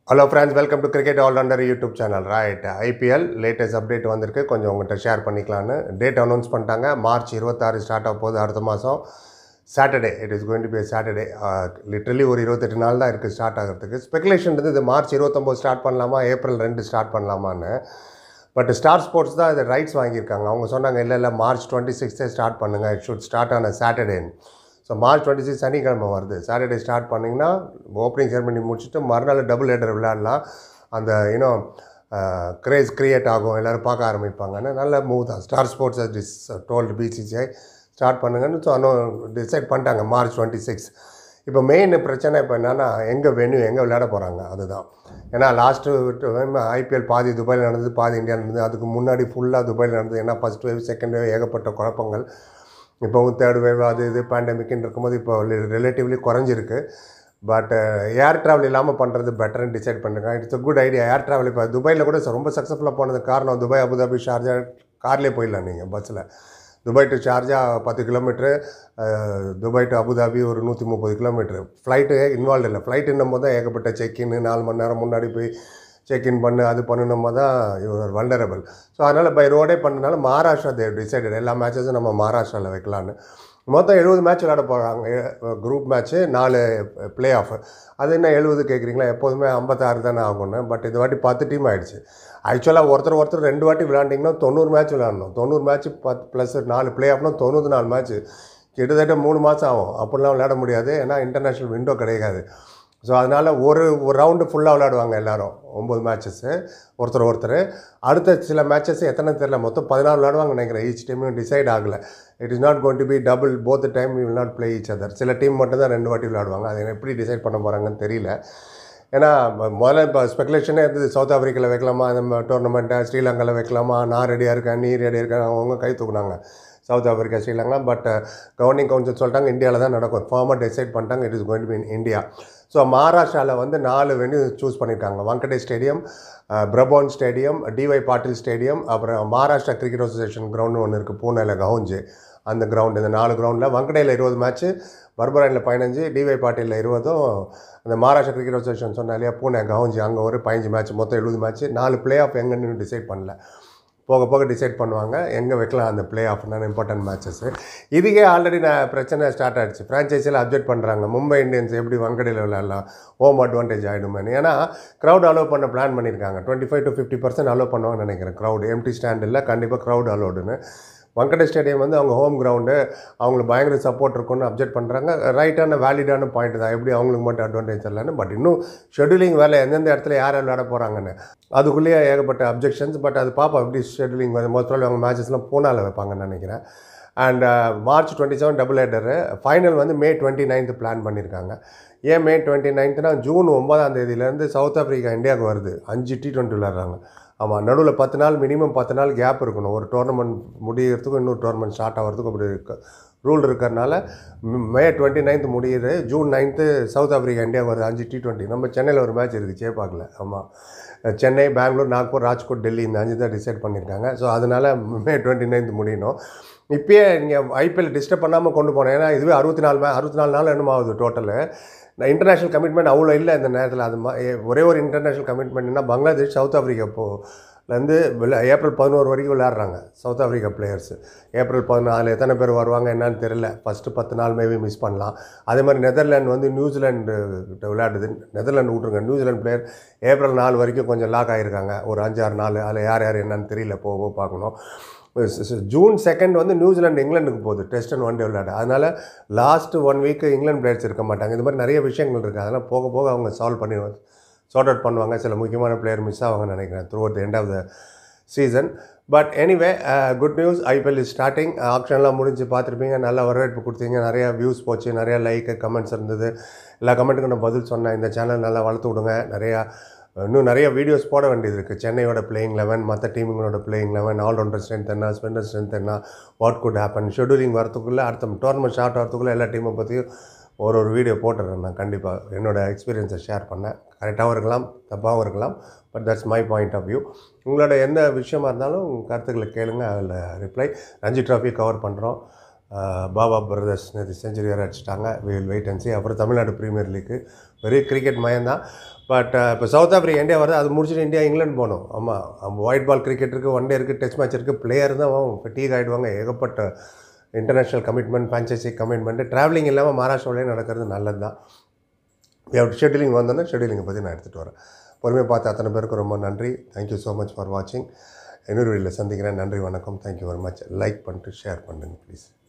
hello friends welcome to cricket all rounder YouTube channel right IPL latest update வந்திருக்கு கொஞ்சம் உங்கள்கிட்ட share பண்ணிக்கலான்னு date announce பண்ணிட்டாங்க மார்ச் இருபத்தாறு ஸ்டார்ட் ஆக போகுது அடுத்த மாதம் Saturday it is going to be Saturday literally ஒரு இருபத்தெட்டு நாள் தான் இருக்குது ஸ்டார்ட் ஆகிறதுக்கு ஸ்பெகுலேஷன் இருந்து இது மார்ச் இருபத்தொம்போது ஸ்டார்ட் பண்ணலாமா ஏப்ரல் ரெண்டு ஸ்டார்ட் பண்ணலாமான்னு பட் ஸ்டார் ஸ்போர்ட்ஸ் தான் இது ரைட்ஸ் வாங்கியிருக்காங்க அவங்க சொன்னாங்க இல்லை இல்லை மார்ச் டுவெண்ட்டி சிக்ஸ்த்தே ஸ்டார்ட் பண்ணுங்கள் இட் ஷுட் ஸ்டார்ட் ஆன சாட்டர்டேன்னு ஸோ மார்ச் டுவெண்ட்டி சிக்ஸ் சனிக்கிழமை வருது சாட்டர்டே ஸ்டார்ட் பண்ணிங்கன்னா ஓப்பனிங் செரமனி முடிச்சுட்டு மறுநாள் டபுள் ஹெடர் விளையாடலாம் அந்த இன்னும் கிரேஸ் க்ரியேட் ஆகும் எல்லோரும் பார்க்க ஆரம்பிப்பாங்கன்னு நல்ல மூவ் தான் Star Sports this told BCCI start பண்ணுங்கன்னு ஸோ இன்னும் டிசைட் பண்ணிட்டாங்க மார்ச் டுவெண்ட்டி சிக்ஸ் இப்போ மெயின் பிரச்சனை இப்போ என்னென்னா எங்கே வென்யூ எங்கே விளையாட போகிறாங்க அதுதான் ஏன்னா லாஸ்ட்டு ஐபிஎல் பாதி துபாயில் நடந்தது பாதி இந்தியா நடந்தது அதுக்கு முன்னாடி ஃபுல்லாக துபாயில் நடந்தது ஏன்னா ஃபஸ்ட் வேவ் செகண்ட் வேவ் ஏகப்பட்ட குழப்பங்கள் இப்போ தேர்ட் வேவ் அது இது பேண்டமிக்னு இருக்கும்போது இப்போ ரிலேட்டிவ்லி குறைஞ்சிருக்கு பட் ஏர் ட்ராவல் இல்லாமல் பண்ணுறது பெட்டர்னு டிசைட் பண்ணுங்க it's a good idea air travel இப்போ துபாயில் கூட ரொம்ப சக்ஸஸ்ஃபுல்லாக போனது காரணம் துபாய் அபுதாபி ஷார்ஜா கார்லேயே போயிடலாம் நீங்கள் பஸ்ஸில் துபாய் டு ஷார்ஜா பத்து கிலோமீட்ரு துபாய் டு அபுதாபி ஒரு நூற்றி முப்பது கிலோமீட்ரு ஃப்ளைட்டு இன்வால்வ் இல்லை ஃப்ளைட்டுன்னும் போது தான் ஏகப்பட்ட செக்இன் நாலு மணி நேரம் முன்னாடி போய் செக்இன் பண்ணு அது பண்ணணும் தான் இவர் வல்டரபிள் ஸோ அதனால் பை ரோடே பண்ணனால மகாராஷ்டிரா தே டிசைடட் எல்லா மேட்சஸும் நம்ம மகாராஷ்டிராவில் வைக்கலான்னு மொத்தம் எழுபது மேட்ச் விளையாட போகிறாங்க குரூப் மேட்ச்சு நாலு ப்ளே ஆஃப் அது என்ன எழுபது கேட்குறீங்களா எப்போதுமே ஐம்பத்தாறு தானே ஆகும்னு பட் இந்த வாட்டி பத்து டீம் ஆகிடுச்சு ஆக்சுவலாக ஒருத்தர் ஒருத்தர் ரெண்டு வாட்டி விளாண்டிங்கன்னா தொண்ணூறு மேட்ச் விளாடணும் தொண்ணூறு மேட்ச் பத்து ப்ளஸ் நாலு ப்ளே ஆஃப்னா தொண்ணூறு நாலு மேட்ச் கிட்டத்தட்ட மூணு மாதம் ஆகும் அப்படிலாம் விளையாட முடியாது ஏன்னா இன்டர்நேஷ்னல் விண்டோ கிடையாது ஸோ அதனால் ஒரு ஒரு ரவுண்டு ஃபுல்லாக விளையாடுவாங்க எல்லோரும் ஒம்பது மேட்சஸ்ஸு ஒருத்தர் ஒருத்தர் அடுத்த சில மேட்சஸ் எத்தனை தெரில மொத்தம் பதினாறு விளையாடுவாங்க நினைக்கிறேன் ஈச் டீமும் டிசைட் ஆகலை it is not going to be double both time will not play each other சில டீம் மட்டும் தான் ரெண்டு வாட்டி விளையாடுவாங்க அதை எப்படி டிசைட் பண்ண போகிறாங்கன்னு தெரியல ஏன்னா முதல்ல இப்போ ஸ்பெகுலேஷனே இருந்தது சவுத் ஆஃப்ரிக்காவில் வைக்கலாமா நம்ம டோர்னமெண்ட்டை ஸ்ரீலங்காவில் வைக்கலாமா நான் ரெடியாக இருக்கேன் நீ ரெடியாக இருக்கேன் அவங்க கை தூக்குனாங்க south Africa Sri Lanka but governing council சொல்லிட்டாங்க இந்தியாவில் தான் நடக்கும் ஃபார்மாக டிசைட் பண்ணிட்டாங்க it is going to be in India so மகாராஷ்டிராவில் வந்து நாலு வென்யூ சூஸ் பண்ணியிருக்காங்க Wankhede stadium Brabourne stadium DY Patil stadium அப்புறம் மகாராஷ்டிரா கிரிக்கெட் அசோசியேஷன் கிரவுண்டு ஒன்று இருக்குது பூனேல கவுஞ்சு அந்த கிரவுண்டு இந்த நாலு கிரவுண்டில் வங்கடையில் இருபது மேட்ச்சு பர்பரானில் பதினஞ்சு டிஒய் பாட்டிலில் இருபதும் அந்த மகாராஷ்டிரா கிரிக்கெட் அசோசியேஷன் சொன்னா இல்லையா பூனே கவுஞ்சி அங்கே ஒரு பதினஞ்சு மேட்ச் மொத்தம் எழுபது மேட்ச் நாலு ப்ளே ஆஃப் எங்கன்னு டிசைட் பண்ணல போக போக டிசைட் பண்ணுவாங்க எங்கே வைக்கலாம் அந்த ப்ளே ஆஃப்னா இம்பார்ட்டன்ட் மேட்சஸ்ஸு இதுக்கே ஆல்ரெடி நான் பிரச்சனை ஸ்டார்ட் ஆகிடுச்சு ஃப்ரான்ச்சைஸில் அப்டேட் பண்ணுறாங்க மும்பை இந்தியன்ஸ் எப்படி வங்கடையில் விளையாடலாம் ஹோம் அட்வான்டேஜ் ஆகிடுமேனு ஏன்னா க்ரௌட் அலோவ் பண்ண பிளான் பண்ணியிருக்காங்க twenty five to fifty percent allow பண்ணுவாங்கன்னு நினைக்கிறேன் க்ரௌட் எம்டி ஸ்டாண்ட் இல்லை கண்டிப்பாக க்ரௌட் அலோடுன்னு வங்கடே ஸ்டேடியம் வந்து அவங்க ஹோம் கிரவுண்டு அவங்களுக்கு பயங்கர சப்போர்ட் இருக்குன்னு அப்ஜெக்ட் பண்ணுறாங்க ரைட்டான வேலிடான பாயிண்ட் தான் எப்படி அவங்களுக்கு மட்டும் அட்வான்டேஜ் இல்லைன்னு பட் இன்னும் ஷெடியூலிங் வேலை எந்தெந்த இடத்துல யார் விளையாட போகிறாங்கன்னு அதுக்குள்ளேயே ஏகப்பட்ட அப்ஜெக்ஷன்ஸ் பட் அது பார்ப்போம் எப்படி ஷெடியூலிங் வந்து மோஸ்ட் அவங்க மேட்சஸ்லாம் பூனாவில் வைப்பாங்கன்னு நினைக்கிறேன் and March twenty seven double header final வந்து மே டுவெண்ட்டி நைன்த்து பிளான் பண்ணியிருக்காங்க ஏன் மே டுவெண்ட்டி நைன்த்துனா ஜூன் ஒன்பதாம் தேதியிலேருந்து சவுத் ஆஃப்ரிக்கா இந்தியாவுக்கு வருது அஞ்சு டி டுவெண்ட்டி விளாட்றாங்க ஆமாம் நடுவில் பத்து நாள் மினிமம் பத்து நாள் கேப் இருக்கணும் ஒரு டோர்னமெண்ட் முடிகிறதுக்கும் இன்னொரு டோர்னமெண்ட் ஸ்டார்ட் ஆகிறதுக்கும் அப்படி இருக்கு ரூல் இருக்கிறனால மே டுவெண்ட்டி நைன்த் முடியுது June ninth south Africa India வருது அஞ்சு டி டுவெண்ட்டி நம்ம சென்னையில் ஒரு மேட்ச் இருக்குது சேப்பாக்கில் ஆமாம் சென்னை பெங்களூர் நாக்பூர் ராஜ்கோட் டெல்லி இந்த அஞ்சு தான் டிசைட் பண்ணியிருக்காங்க ஸோ அதனால் மே டுவெண்ட்டி நைன்த் முடியணும் இப்போயே நீங்கள் ஐபிஎல் டிஸ்டர்ப் பண்ணாமல் கொண்டு போனேன் ஏன்னா இதுவே அறுபத்தி நாலு மே அறுபத்தி நாலு நாள் என்னமோ ஆகுது டோட்டலு நான் இன்டர்நேஷ்னல் கமிட்மெண்ட் அவ்வளோ இல்லை இந்த நேரத்தில் அது மா ஒரே ஒரு இன்டர்நேஷ்னல் கமிட்மெண்ட்னா பங்களாதேஷ் சவுத் ஆஃப்ரிக்கா போலேருந்து விளா ஏப்ரல் பதினோரு வரைக்கும் விளையாடுறாங்க சவுத் ஆஃப்ரிக்கா பிளேயர்ஸ் ஏப்ரல் பதினாலு எத்தனை பேர் வருவாங்க என்னன்னு தெரில ஃபஸ்ட்டு பத்து நாள் மேபி மிஸ் பண்ணலாம் அதே மாதிரி நெதர்லாண்டு வந்து நியூசிலாண்டு கிட்ட விளையாடுது நெதர்லாண்டு விட்ருங்க நியூசிலாந்து பிளேயர் ஏப்ரல் நாலு வரைக்கும் கொஞ்சம் லாக் ஆகியிருக்காங்க ஒரு அஞ்சாறு நாள் அதில் யார் யார் என்னன்னு தெரியல போக பார்க்கணும் ஜூன் செகண்ட் வந்து நியூசிலாந்து இங்கிலாந்துக்கு போகுது டெஸ்ட் அண்ட் ஒன் டே விளையாட அதனால் last one week England players இருக்க மாட்டாங்க இது மாதிரி நிறைய விஷயங்கள் இருக்குது அதெல்லாம் போக போக அவங்க சால்வ் பண்ணி சார்ட் அவுட் பண்ணுவாங்க சில முக்கியமான பிளேயர் மிஸ் ஆவாங்கன்னு நினைக்கிறேன் through at the end of the season but anyway good news IPL is starting ஆப்ஷன்லாம் முடிஞ்சு பார்த்துருப்பீங்க நல்ல வரவேற்பு கொடுத்தீங்க நிறையா வியூஸ் போச்சு நிறையா லைக்கு கமெண்ட்ஸ் இருந்தது எல்லா கமெண்ட்டுக்கும் நான் பதில் சொன்னேன் இந்த சேனல் நல்லா வளர்த்து விடுங்க நிறையா இன்னும் நிறைய வீடியோஸ் போட வேண்டியது இருக்குது சென்னையோட பிளேயிங் லெவன் மற்ற டீமுங்களோட பிளேயிங் லெவன் ஆல்ரவுண்டர் ஸ்ட்ரென்த் என்ன ஸ்பெண்டர் ஸ்ட்ரென்த் என்ன வாட் குட் ஹேப்பன் ஷெடியூலிங் வரத்துக்குள்ளே அடுத்த டோர்னமெண்ட் ஸ்டார்ட் ஆகிறதுக்குள்ளே எல்லா டீமை பற்றியும் ஒரு ஒரு வீடியோ போட்டுறேன் நான் கண்டிப்பாக என்னோடய எக்ஸ்பீரியன்ஸை ஷேர் பண்ணேன் கரெக்டாகவும் இருக்கலாம் தப்பாகவும் இருக்கலாம் but that's my point of view உங்களோட எந்த விஷயமா இருந்தாலும் கருத்துக்களை கேளுங்க அதில் ரிப்ளை ரஞ்சி ட்ராஃபி கவர் பண்ணுறோம் பாபா பிரதர்ஸ் நேற்று செஞ்சுரி வேறு அடிச்சிட்டாங்க வில் வெயிட் அண்ட் சி அப்புறம் தமிழ்நாடு ப்ரீமியர் லீக்கு வெறும் கிரிக்கெட் மயம்தான் பட் இப்போ சவுத் ஆஃப்ரிக்கா இந்தியா வருது அது முடிச்சுட்டு இந்தியா இங்கிலாந்து போகணும் ஆமாம் ஒயிட் பால் கிரிக்கெட் இருக்குது ஒன் டே இருக்குது டெஸ்ட் மேட்ச் இருக்குது பிளேயர் தான் ஃபட்டீக் ஆகிடுவாங்க ஏகப்பட்ட international commitment franchise commitment travelling இல்லாமல் மகாராஷ்டிராவிலே நடக்கிறது நல்லது தான் ஷெட்யூலிங் வந்தோன்னே ஷெட்யூலிங்கை பற்றி நான் எடுத்துகிட்டு வரேன் பொறுமையை பார்த்து அத்தனை பேருக்கு ரொம்ப நன்றி தேங்க்யூ ஸோ மச் ஃபார் வாட்சிங் இன்னொரு வீடியோவில் சந்திக்கிறேன் நன்றி வணக்கம் தேங்க்யூ வெரி மச் லைக் பண்ணிட்டு ஷேர் பண்ணுங்க ப்ளீஸ்